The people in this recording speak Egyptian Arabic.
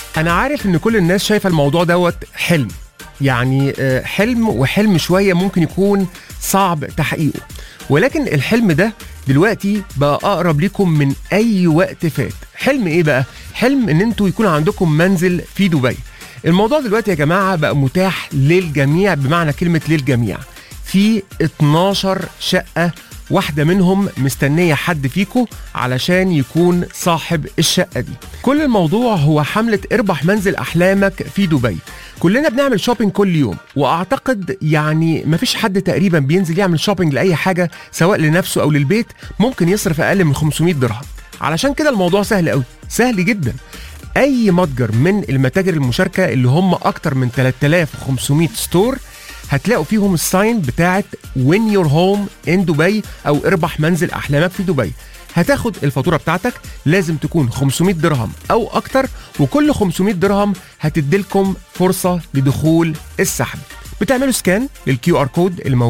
انا عارف ان كل الناس شايفه الموضوع دوت حلم يعني آه، حلم وحلم شويه ممكن يكون صعب تحقيقه ولكن الحلم ده دلوقتي بقى اقرب ليكم من اي وقت فات حلم ايه بقى حلم ان انتوا يكون عندكم منزل في دبي الموضوع دلوقتي يا جماعه بقى متاح للجميع بمعنى كلمه للجميع في 12 شقه واحدة منهم مستنية حد فيكو علشان يكون صاحب الشقة دي كل الموضوع هو حملة اربح منزل أحلامك في دبي كلنا بنعمل شوبينج كل يوم واعتقد يعني مفيش حد تقريبا بينزل يعمل شوبينج لاي حاجه سواء لنفسه او للبيت ممكن يصرف اقل من 500 درهم علشان كده الموضوع سهل قوي سهل جدا اي متجر من المتاجر المشاركه اللي هم اكتر من 3500 ستور هتلاقوا فيهم الساين بتاعت وين يور هوم ان دبي او اربح منزل احلامك في دبي هتاخد الفاتوره بتاعتك لازم تكون 500 درهم او اكتر وكل 500 درهم هتديلكم فرصه لدخول السحب بتعملوا سكان للكيو ار كود الموجود